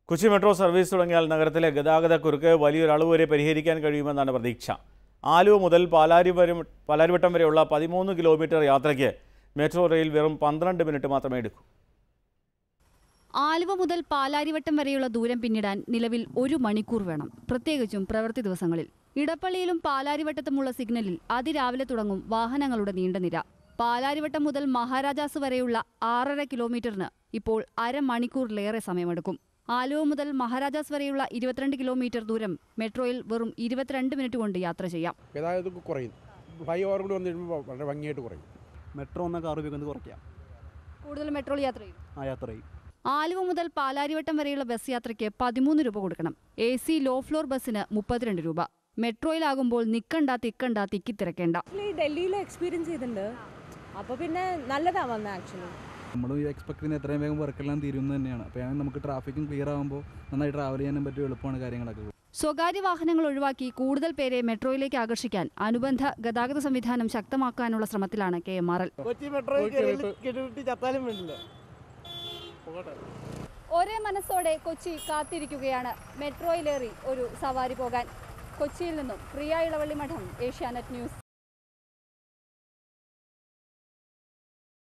Kochi metro service തുടങ്ങിയാൽ നഗരത്തിലെ ഗതാഗതക്കുരുക്ക് വലിയൊരളവ് വരെ പരിഹരിക്കാൻ കഴിയുമെന്നാണ് പ്രതീക്ഷ ആലുവ മുതൽ പാലാരി വരെ പാലാരിവട്ടം വരെയുള്ള പതിമൂന്ന് കിലോമീറ്റർ യാത്രയ്ക്ക് മെട്രോ റെയിൽ വെറും പന്ത്രണ്ട് മിനിറ്റ് മാത്രമേ എടുക്കൂ ആലുവ മുതൽ പാലാരിവട്ടം വരെയുള്ള ദൂരം പിന്നിടാൻ നിലവിൽ ഒരു മണിക്കൂർ വേണം പ്രത്യേകിച്ചും പ്രവൃത്തി ദിവസങ്ങളിൽ ഇടപ്പള്ളിയിലും പാലാരിവട്ടത്തുമുള്ള സിഗ്നലിൽ അതിരാവിലെ തുടങ്ങും വാഹനങ്ങളുടെ നീണ്ട നിര പാലാരിവട്ടം മുതൽ മഹാരാജാസ് വരെയുള്ള ആറര കിലോമീറ്ററിന് ഇപ്പോൾ അരമണിക്കൂറിലേറെ സമയമെടുക്കും ആലുവ മുതൽ മഹാരാജാസ് വരെയുള്ള ഇരുപത്തിരണ്ട് കിലോമീറ്റർ ദൂരം മെട്രോയിൽ വെറും ഇരുപത്തിരണ്ട് മിനിറ്റ് കൊണ്ട് യാത്ര ചെയ്യാം ഗതാഗതം കുറയും ഫ്ലൈ ഓവർ കൂടി വന്നു കഴിയുമ്പോൾ വളരെ ഭംഗിയായിട്ട് കുറയും മെട്രോ എന്ന കാർ ഉപയോഗിക്കുന്നത് കുറയ്ക്കാം കൂടുതൽ മെട്രോയിൽ യാത്ര ചെയ്യും ആ യാത്ര ചെയ്യും ആലുവ മുതൽ പാലാരിവട്ടം വരെയുള്ള ബസ് യാത്രയ്ക്ക് പതിമൂന്ന് രൂപ കൊടുക്കണം എ സി ലോ ഫ്ലോർ ബസ്സിന് മുപ്പത്തിരണ്ട് രൂപ മെട്രോയിലാകുമ്പോൾ നിക്കണ്ട തിക്കണ്ട തിക്കി തിരക്കേണ്ട ആക്ച്വലി ഡൽഹിയിൽ എക്സ്പീരിയൻസ് ചെയ്തിട്ടുണ്ട് അപ്പോൾ പിന്നെ നല്ലതാണ് വന്നത് ആക്ച്വലി നമ്മൾ എക്സ്പെക്ട് ചെയ്യുന്ന എത്രയും വേഗം വർക്കെല്ലാം തീരുന്നത് തന്നെയാണ് അപ്പോൾ ഞാൻ നമുക്ക് ട്രാഫിക്കും ക്ലിയർ ആകുമ്പോൾ നന്നായി ട്രാവൽ ചെയ്യാനും പറ്റും എളുപ്പമാണ് കാര്യങ്ങളൊക്കെ സ്വകാര്യ വാഹനങ്ങൾ ഒഴിവാക്കി കൂടുതൽ പേരെ മെട്രോയിലേക്ക് ആകർഷിക്കാൻ അനുബന്ധ ഗതാഗത സംവിധാനം ശക്തമാക്കാനുള്ള ശ്രമത്തിലാണ് K M R L Kochi മെട്രോയിൽ കെട്ടിവിട്ടി ചത്താലും വേണ്ടില്ല ഒരേ മനസ്സോടെ കൊച്ചി കാത്തിരിക്കുകയാണ് മെട്രോയിലേറി ഒരു സവാരി പോകാൻ കൊച്ചിയിൽ നിന്നും പ്രിയ ഇളവള്ളി മഠം ഏഷ്യാനെറ്റ് ന്യൂസ്